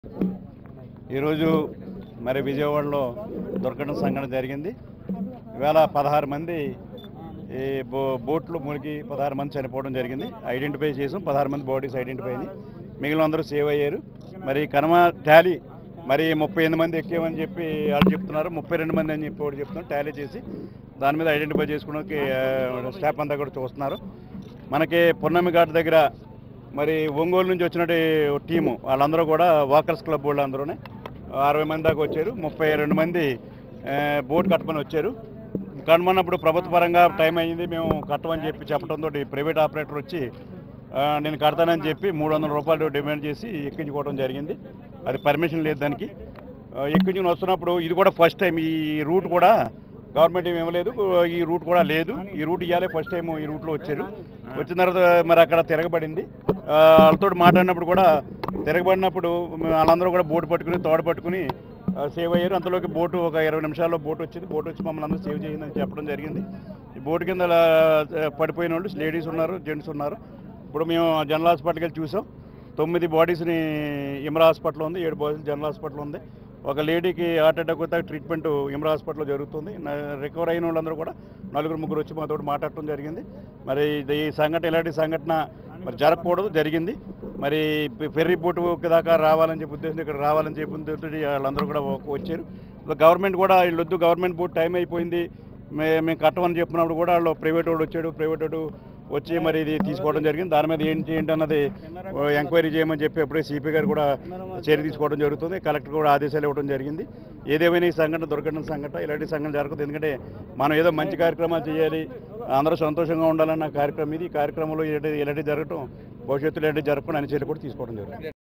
ఈరోజు మరి విజయవాడలో దొరకడం సంఘటన జరిగింది ఇవాళ పదహారు మంది ఈ బో బోట్లు మునిగి పదహారు మంది చనిపోవడం జరిగింది ఐడెంటిఫై చేసాం పదహారు మంది బాడీస్ ఐడెంటిఫై అయినాయి మిగిలిన అందరూ సేవ్ అయ్యారు మరి కనమ టాలీ మరి ముప్పై ఎనిమిది మంది ఎక్కేమని చెప్పి వాళ్ళు చెప్తున్నారు ముప్పై రెండు మంది అని చెప్పి ఒకటి చెప్తున్నారు టాలీ చేసి దాని మీద ఐడెంటిఫై చేసుకోవడానికి ఆ, స్టాఫ్ అంతా కూడా చూస్తున్నారు మనకి పున్నమి ఘాట్ దగ్గర మరి ఒంగోలు నుంచి వచ్చినట్టు టీము వాళ్ళందరూ కూడా వాకర్స్ క్లబ్ వాళ్ళు అందరూనే అరవై మంది దాకా వచ్చారు ముప్పై రెండు మంది ఆ, బోట్ కట్టుకొని వచ్చారు కనుమన్నప్పుడు ప్రభుత్వ పరంగా టైం అయ్యింది మేము కట్టమని చెప్పి చెప్పడంతో ప్రైవేట్ ఆపరేటర్ వచ్చి ఆ, నేను కడతానని చెప్పి మూడు వందల రూపాయలు డిమాండ్ చేసి ఎక్కించుకోవడం జరిగింది అది పర్మిషన్ లేదు దానికి ఆ, ఎక్కించుకుని వస్తున్నప్పుడు ఇది కూడా ఫస్ట్ టైం ఈ రూట్ కూడా గవర్నమెంట్ ఏమి ఇవ్వలేదు ఈ రూట్ కూడా లేదు ఈ రూట్ ఇవ్వాలి ఫస్ట్ టైం ఈ రూట్లో వచ్చారు వచ్చిన తర్వాత మరి అక్కడ తిరగబడింది ఆ, వాళ్ళతో మాట్లాడినప్పుడు కూడా తిరగబడినప్పుడు వాళ్ళందరూ కూడా బోటు పట్టుకుని తోడ పట్టుకుని ఆ, సేవ్ అయ్యారు అంతలోకి బోటు ఒక ఇరవై నిమిషాల్లో బోట్ వచ్చింది బోట్ వచ్చి మమ్మల్ని అందరూ సేవ్ చేయండి చెప్పడం జరిగింది ఈ బోటు కింద అలా, ఆ, పడిపోయిన వాళ్ళు లేడీస్ ఉన్నారు జెంట్స్ ఉన్నారు ఇప్పుడు మేము జనరల్ హాస్పిటల్కి వెళ్ళి చూసాం తొమ్మిది బాడీస్ని ఇమ్రా హాస్పిటల్ ఉంది ఏడు బాడీస్ జనరల్ హాస్పిటల్ ఉంది ఒక లేడీకి హార్ట్ అటాక్ వస్తే ట్రీట్మెంట్ ఇమ్రా హాస్పిటల్లో జరుగుతుంది రికవర్ అయిన వాళ్ళందరూ కూడా నలుగురు ముగ్గురు వచ్చి మాతో మాట్లాడటం జరిగింది మరి ఇది ఈ సంఘటన ఇలాంటి సంఘటన మరి జరగకూడదు జరిగింది మరి ఫెర్రీ బోటు దాకా రావాలని చెప్పి ఉద్దేశం ఇక్కడ రావాలని చెప్పి ఉద్దేశంతో వాళ్ళందరూ కూడా వచ్చారు గవర్నమెంట్ కూడా వీళ్ళు వద్దు గవర్నమెంట్ బోట్ టైం అయిపోయింది మే మేము కట్టమని చెప్పినప్పుడు కూడా వాళ్ళు ప్రైవేట్ వాడు వచ్చాడు ప్రైవేట్ వాడు వచ్చి మరి ఇది తీసుకోవడం జరిగింది దాని మీద ఏంటి ఏంటి అన్నది ఎంక్వైరీ చేయమని చెప్పి అప్పుడే సిపి గారు కూడా చర్య తీసుకోవడం జరుగుతుంది కలెక్టర్ కూడా ఆదేశాలు ఇవ్వడం జరిగింది ఏదేమైనా ఈ సంఘటన దొరకడం సంఘటన ఇలాంటి సంఘటన జరగదు ఎందుకంటే మనం ఏదో మంచి కార్యక్రమాలు చేయాలి అందరూ సంతోషంగా ఉండాలన్న కార్యక్రమం ఇది ఈ కార్యక్రమంలో ఇలాంటి ఇలాంటి జరగటం భవిష్యత్తులో ఇలాంటి జరగకుండా అన్ని చర్యలు కూడా తీసుకోవడం జరుగుతుంది